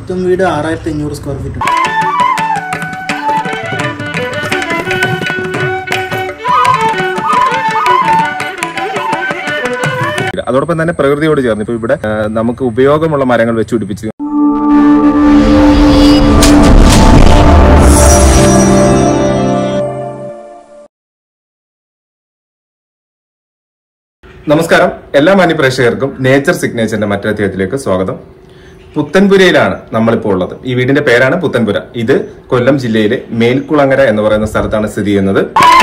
മൊത്തം വീട് ആറായിരത്തി അഞ്ഞൂറ് സ്ക്വയർ ഫീറ്റ് ഉണ്ട് അതോടൊപ്പം തന്നെ പ്രകൃതിയോട് ചേർന്ന് ഇപ്പൊ ഇവിടെ ആ, നമുക്ക് ഉപയോഗമുള്ള മരങ്ങൾ വെച്ച് പിടിപ്പിച്ച് നമസ്കാരം എല്ലാ മാന്യപ്രേക്ഷകർക്കും നേച്ചർ സിഗ്നേച്ചറിന്റെ മറ്റൊരു സ്വാഗതം പുത്തൻപുരയിലാണ് നമ്മളിപ്പോൾ ഉള്ളത് ഈ വീടിന്റെ പേരാണ് പുത്തൻപുര ഇത് കൊല്ലം ജില്ലയിലെ മേൽക്കുളങ്ങര എന്ന് പറയുന്ന സ്ഥലത്താണ് സ്ഥിതി ചെയ്യുന്നത്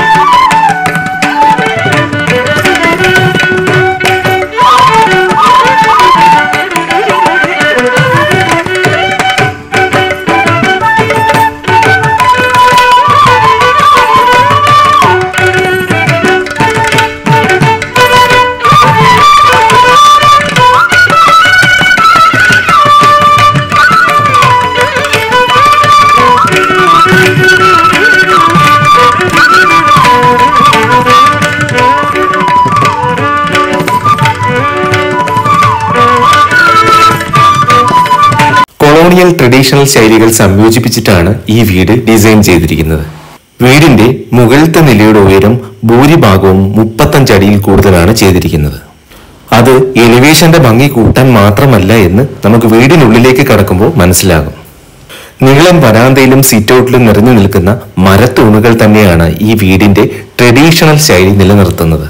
കൊളോണിയൽ ട്രഡീഷണൽ ശൈലികൾ സംയോജിപ്പിച്ചിട്ടാണ് ഈ വീട് ഡിസൈൻ ചെയ്തിരിക്കുന്നത് വീടിന്റെ മുകളിലത്തെ നിലയുടെ ഉയരം ഭൂരിഭാഗവും മുപ്പത്തഞ്ച് അടിയിൽ കൂടുതലാണ് ചെയ്തിരിക്കുന്നത് അത് എലിവേഷന്റെ ഭംഗി കൂട്ടാൻ മാത്രമല്ല എന്ന് നമുക്ക് വീടിനുള്ളിലേക്ക് കടക്കുമ്പോൾ മനസ്സിലാകും നീളം വരാന്തയിലും സിറ്റൗട്ടിലും നിറഞ്ഞു നിൽക്കുന്ന മരത്തൂണുകൾ തന്നെയാണ് ഈ വീടിന്റെ ട്രഡീഷണൽ ശൈലി നിലനിർത്തുന്നത്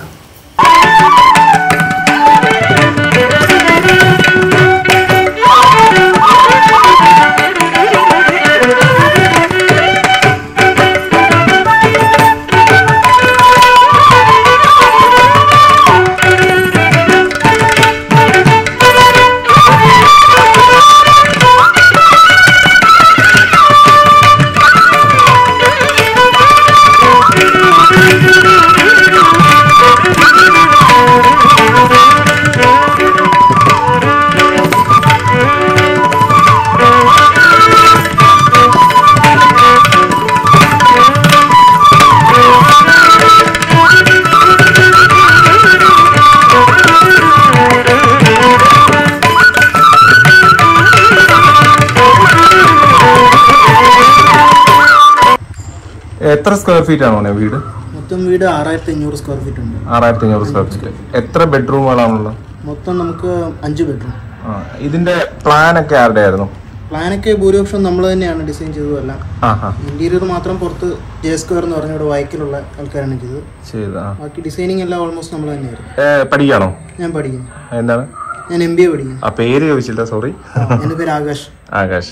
എത്ര സ്ക്വയർ ഫീറ്റ് ആണോ വീട് മൊത്തം വീട് ആറായിരത്തി അഞ്ഞൂറ് സ്ക്വയർ ഫീറ്റ് ഉണ്ട് ആറായിരത്തി അഞ്ഞൂറ് സ്ക്വയർ ഫീറ്റ് എത്ര ബെഡ്റൂമുകളാണുള്ളത് മൊത്തം നമുക്ക് അഞ്ച് ബെഡ്റൂം ആ, ഇതിന്റെ പ്ലാൻ ഒക്കെ ആരുടെ ആയിരുന്നു പ്ലാനൊക്കെ ഭൂരിപക്ഷം നമ്മൾ തന്നെയാണ് ഡിസൈൻ ചെയ്തതല്ല ആ ആ ഇന്റീരിയർ മാത്രം പുറത്ത് ജെ സ്ക്വയർ എന്ന് പറഞ്ഞ ഇവിടെ വൈക്കിലുള്ള ആൾക്കാരാണ് ചെയ്തത് ചെയ്ത് ആ ബാക്കി ഡിസൈനിങ് എല്ലാം ഓൾമോസ്റ്റ് നമ്മൾ തന്നെയായിരുന്നു ഏ, പഠിക്കാണോ ഞാൻ പഠിക്കുന്നു എന്താണ് ഞാൻ എം ബി എ പഠിക്കുന്നു ആ പേര് ചോദിച്ചില്ല സോറി എൻ്റെ പേര് ആകാശ് ആകാശ്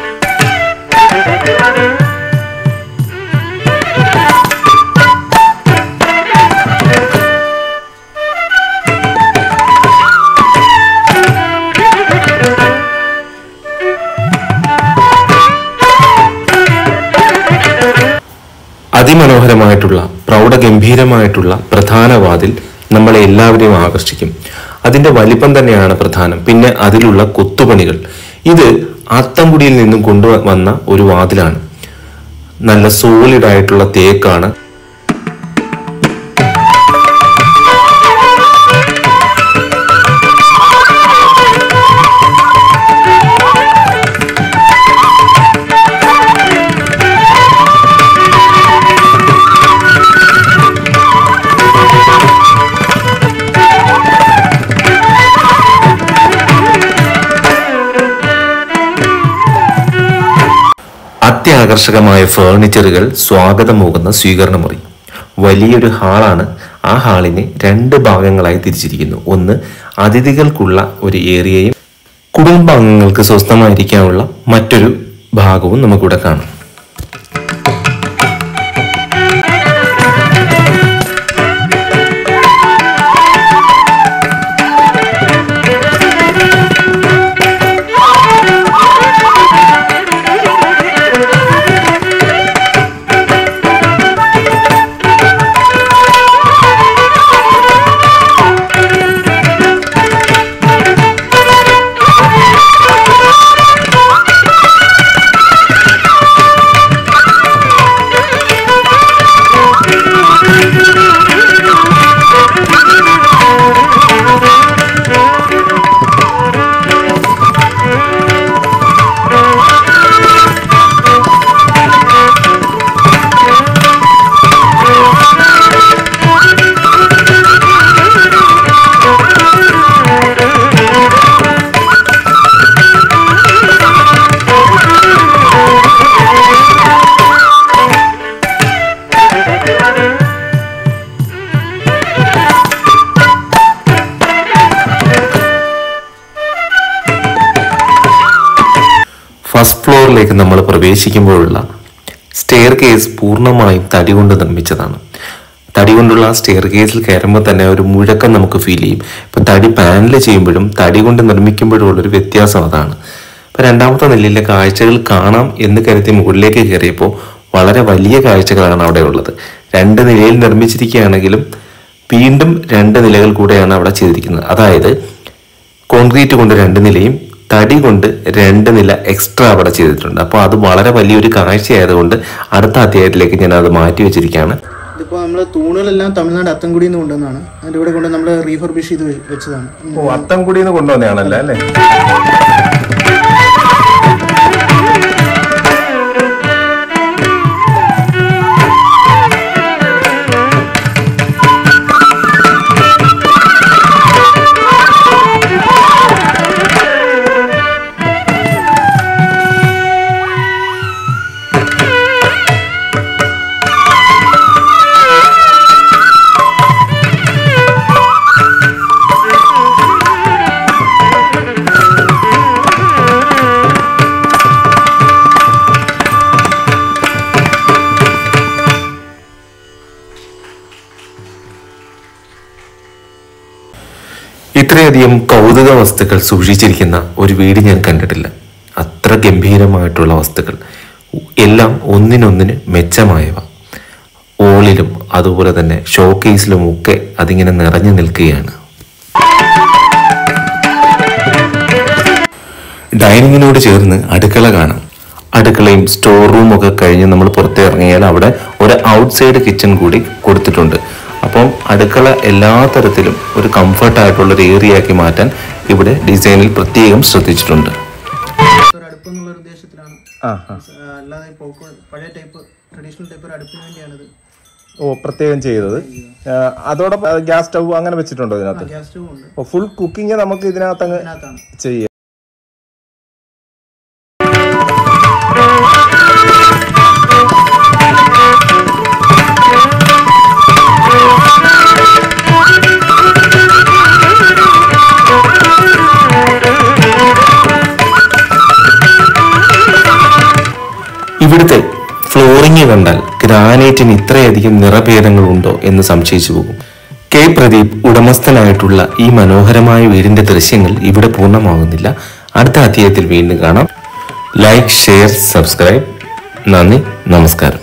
അതിമനോഹരമായിട്ടുള്ള പ്രൗഢഗംഭീരമായിട്ടുള്ള പ്രധാന വാതിൽ നമ്മളെ എല്ലാവരെയും ആകർഷിക്കും അതിന്റെ വലിപ്പം തന്നെയാണ് പ്രധാനം പിന്നെ അതിലുള്ള കൊത്തുപണികൾ ഇത് ആത്തൻകുടിയിൽ നിന്നും കൊണ്ടുവന്ന ഒരു വാതിലാണ് നല്ല സോളിഡ് ആയിട്ടുള്ള തേക്കാണ് അത്യാകർഷകമായ ഫേർണിച്ചറുകൾ സ്വാഗതമോകുന്ന സ്വീകരണമുറി വലിയൊരു ഹാളാണ് ആ ഹാളിനെ രണ്ട് ഭാഗങ്ങളായി തിരിച്ചിരിക്കുന്നു ഒന്ന് അതിഥികൾക്കുള്ള ഒരു ഏരിയയും കുടുംബാംഗങ്ങൾക്ക് സ്വസ്ഥമായിരിക്കാനുള്ള മറ്റൊരു ഭാഗവും നമുക്കിവിടെ കാണാം ഫസ്റ്റ് ഫ്ലോറിലേക്ക് നമ്മൾ പ്രവേശിക്കുമ്പോഴുള്ള സ്റ്റെയർ കേസ് പൂർണ്ണമായും തടി കൊണ്ട് നിർമ്മിച്ചതാണ് തടി കൊണ്ടുള്ള സ്റ്റെയർ കേസിൽ കയറുമ്പോൾ തന്നെ ഒരു മുഴക്കം നമുക്ക് ഫീൽ ചെയ്യും ഇപ്പൊ തടി പാനൽ ചെയ്യുമ്പോഴും തടി കൊണ്ട് നിർമ്മിക്കുമ്പോഴും ഉള്ളൊരു വ്യത്യാസം അതാണ് ഇപ്പൊ രണ്ടാമത്തെ നിലയിലെ കാഴ്ചകൾ കാണാം എന്ന് കരുതി മുകളിലേക്ക് കയറിയപ്പോൾ വളരെ വലിയ കാഴ്ചകളാണ് അവിടെ ഉള്ളത് രണ്ട് നിലയിൽ നിർമ്മിച്ചിരിക്കുകയാണെങ്കിലും വീണ്ടും രണ്ട് നിലകൾ കൂടെയാണ് അവിടെ ചെയ്തിരിക്കുന്നത് അതായത് കോൺക്രീറ്റ് കൊണ്ട് രണ്ട് നിലയും തടി കൊണ്ട് രണ്ട് നില എക്സ്ട്രാ അവിടെ ചെയ്തിട്ടുണ്ട് അപ്പോൾ അത് വളരെ വലിയൊരു കാഴ്ചയായതുകൊണ്ട് അടുത്ത അധ്യായത്തിലേക്ക് ഞാൻ അത് മാറ്റി വെച്ചിരിക്കുകയാണ് ഇതിപ്പോൾ നമ്മൾ തൂണുകളെല്ലാം തമിഴ്നാട് അത്തംകുടിയിൽ നിന്ന് കൊണ്ടുവന്നതാണ് അതിൻ്റെ കൂടെ കൊണ്ട് നമ്മൾ റീഫർബിഷ് ചെയ്ത് വെ- വെച്ചതാണ് ഓ അത്തംകുടിയിൽ കൊണ്ടുവന്നതാണല്ലേ അല്ലേ ഇത്രയധികം കൗതുക വസ്തുക്കൾ സൂക്ഷിച്ചിരിക്കുന്ന ഒരു വീട് ഞാൻ കണ്ടിട്ടില്ല അത്ര ഗംഭീരമായിട്ടുള്ള വസ്തുക്കൾ എല്ലാം ഒന്നിനൊന്നിന് മെച്ചമായവ ഓളിലും അതുപോലെ തന്നെ ഷോക്കേസിലും ഒക്കെ അതിങ്ങനെ നിറഞ്ഞു നിൽക്കുകയാണ് ഡൈനിങ്ങിനോട് ചേർന്ന് അടുക്കള കാണാം അടുക്കളയും സ്റ്റോർ റൂം ഒക്കെ കഴിഞ്ഞ് നമ്മൾ പുറത്തിറങ്ങിയാൽ അവിടെ ഒരു ഔട്ട്സൈഡ് കിച്ചൺ കൂടി കൊടുത്തിട്ടുണ്ട് അപ്പം അടുക്കള എല്ലാ തരത്തിലും ഒരു കംഫർട്ട് ആയിട്ടുള്ള ഒരു ഏരിയ ആക്കി മാറ്റാൻ ഇവിടെ ഡിസൈനിൽ പ്രത്യേകം ശ്രദ്ധിച്ചിട്ടുണ്ട് ഒരു അടുപ്പ് എന്നുള്ള ഒരു ഉദ്ദേശത്തിലാണ് ആ ആ, അല്ലാതെ പോക്ക് പഴയ ടൈപ്പ് ട്രഡീഷണൽ ടൈപ്പ് ഒരു അടുപ്പിന് വേണ്ടിയാണിത് ഓ പ്രത്യേകം ചെയ്തത് ആ, അതോടൊപ്പം ഗ്യാസ് സ്റ്റവ് അങ്ങനെ വെച്ചിട്ടുണ്ടോ ഇതിനകത്ത് ഗ്യാസ് സ്റ്റവ് ഉണ്ട് ഫുൾ കുക്കിംഗ് നമുക്ക് ഇതിനകത്ത് അങ്ങ് ഇതിനകത്താണ് ചെയ്യാം ഇവിടുത്തെ ഫ്ലോറിംഗ് കണ്ടാൽ ഗ്രാനൈറ്റിന് ഇത്രയധികം നിറഭേദങ്ങളുണ്ടോ എന്ന് സംശയിച്ചു പോകും കെ പ്രദീപ് ഉടമസ്ഥനായിട്ടുള്ള ഈ മനോഹരമായ വീടിന്റെ ദൃശ്യങ്ങൾ ഇവിടെ പൂർണ്ണമാകുന്നില്ല അടുത്ത അധ്യായത്തിൽ വീണ്ടും കാണാം ലൈക്ക് ഷെയർ സബ്സ്ക്രൈബ് നന്ദി നമസ്കാരം